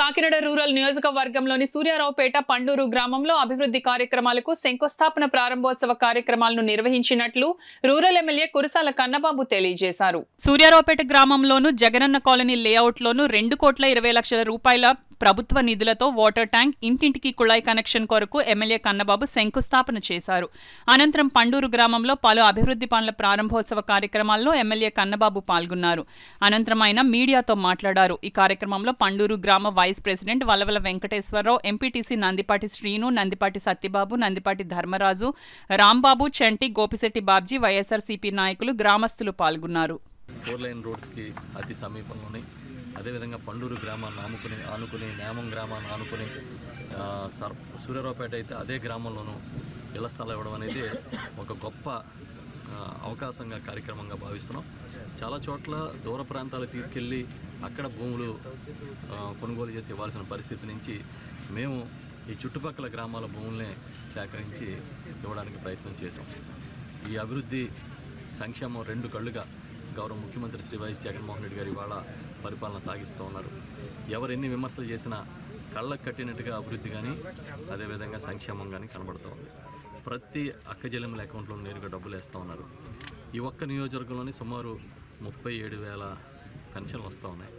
Kakinada rural నియోజకవర్గంలోని సూర్యారావుపేట పండూరు గ్రామంలో అభివృద్ధి కార్యక్రమాలకు శంకుస్థాపన ప్రారంభోత్సవ కార్యక్రమాలను నిర్వహించినట్లు రూరల్ ఎమ్మెల్యే కురసాల కన్నబాబు తెలియజేశారు సూర్యారావుపేట గ్రామంలోను జగనన్న కాలనీ లేఅవుట్లోను రెండు కోట్ల ఇరవై లక్షల రూపాయల ప్రభుత్వ నిధులతో వాటర్ ట్యాంక్ ఇంటింటికి కుళాయి కనెక్షన్ కొరకు ఎమ్మెల్యే కన్నబాబు శంకుస్థాపన చేశారు అనంతరం పండూరు గ్రామంలో పలు అభివృద్ధి పనుల ప్రారంభోత్సవ కార్యక్రమాల్లో ఎమ్మెల్యే కన్నబాబు పాల్గొన్నారు అనంతరం ఆయన మీడియాతో మాట్లాడారు ఈ కార్యక్రమంలో పండూరు గ్రామ vice president Valavala Venkateswararao MPTC Nandipati Srinu Nandipati Satyababu Nandipati Dharmaraju Rambabu Chanti Gopisetti Babji YSRCP నాయకులు గ్రామస్తులు పాల్గొన్నారు ఫోర్ లైన్ రోడ్స్కి అతి సమీపంలోని అదేవిధంగా పండూరు గ్రామాన్ని ఆనుకుని ఆనుకుని నేమం గ్రామాన్ని ఆనుకుని ఆ, సర్ సూర్యారావుపేట అయితే అదే గ్రామంలోనూ ఇళ్ల స్థలం ఇవ్వడం అనేది ఒక గొప్ప ఆ, అవకాశంగా కార్యక్రమంగా భావిస్తున్నాం చాలా చోట్ల దూర ప్రాంతాలకు తీసుకెళ్ళి అక్కడ భూములు ఆ, కొనుగోలు చేసి ఇవ్వాల్సిన పరిస్థితి నుంచి మేము ఈ చుట్టుపక్కల గ్రామాల భూముల్ని సేకరించి ఇవ్వడానికి ప్రయత్నం చేశాం ఈ అభివృద్ధి సంక్షేమం రెండు కళ్ళుగా గౌరవ ముఖ్యమంత్రి శ్రీ వైఎస్ జగన్మోహన్ రెడ్డి గారు ఇవాళ పరిపాలన సాగిస్తూ ఉన్నారు ఎవరు ఎన్ని విమర్శలు చేసినా కళ్ళకు కట్టినట్టుగా అభివృద్ధి కానీ అదేవిధంగా సంక్షేమం కానీ కనబడుతూ ఉంది ప్రతి అక్కజెల్లెమ్మల అకౌంట్లో నేరుగా డబ్బులు వేస్తూ ఉన్నారు ఈ ఒక్క నియోజకవర్గంలోని సుమారు ముప్పై ఏడు వేల పెన్షన్లు వస్తూ ఉన్నాయి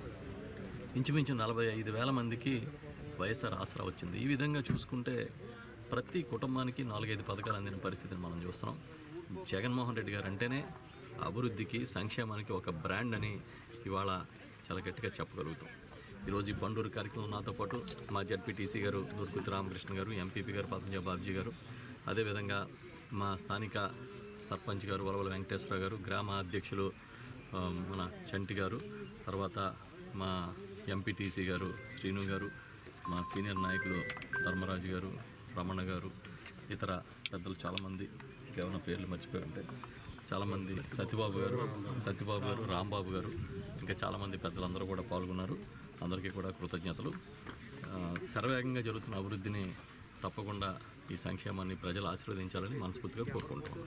ఇంచుమించు నలభై ఐదు వేల మందికి వైఎస్ఆర్ ఆసరా వచ్చింది ఈ విధంగా చూసుకుంటే ప్రతి కుటుంబానికి నాలుగైదు పథకాలు అందిన పరిస్థితిని మనం చూస్తున్నాం జగన్మోహన్ రెడ్డి గారు అంటేనే అభివృద్ధికి సంక్షేమానికి ఒక బ్రాండ్ అని ఇవాళ చాలా గట్టిగా చెప్పగలుగుతాం ఈరోజు ఈ పండూరు కార్యక్రమం నాతో పాటు మా జడ్పీటీసీ గారు దుర్గుతి రామకృష్ణ గారు ఎంపీపీ గారు పతంజ బాబ్జీ గారు అదేవిధంగా మా స్థానిక సర్పంచ్ గారు వలవల వెంకటేశ్వర గారు గ్రామ అధ్యక్షులు ఆ, మన చంటి గారు తర్వాత మా ఎంపీటీసీ గారు శ్రీను గారు మా సీనియర్ నాయకులు ధర్మరాజు గారు రమణ గారు ఇతర పెద్దలు చాలామంది కేవలం పేర్లు మర్చిపోయి ఉంటాయి చాలామంది సత్యబాబు గారు సత్యబాబు గారు రాంబాబు గారు ఇంకా చాలామంది పెద్దలందరూ కూడా పాల్గొన్నారు అందరికీ కూడా కృతజ్ఞతలు ఆ, శరవేగంగా జరుగుతున్న అభివృద్ధిని తప్పకుండా ఈ సంక్షేమాన్ని ప్రజలు ఆశీర్వదించాలని మనస్ఫూర్తిగా కోరుకుంటున్నాను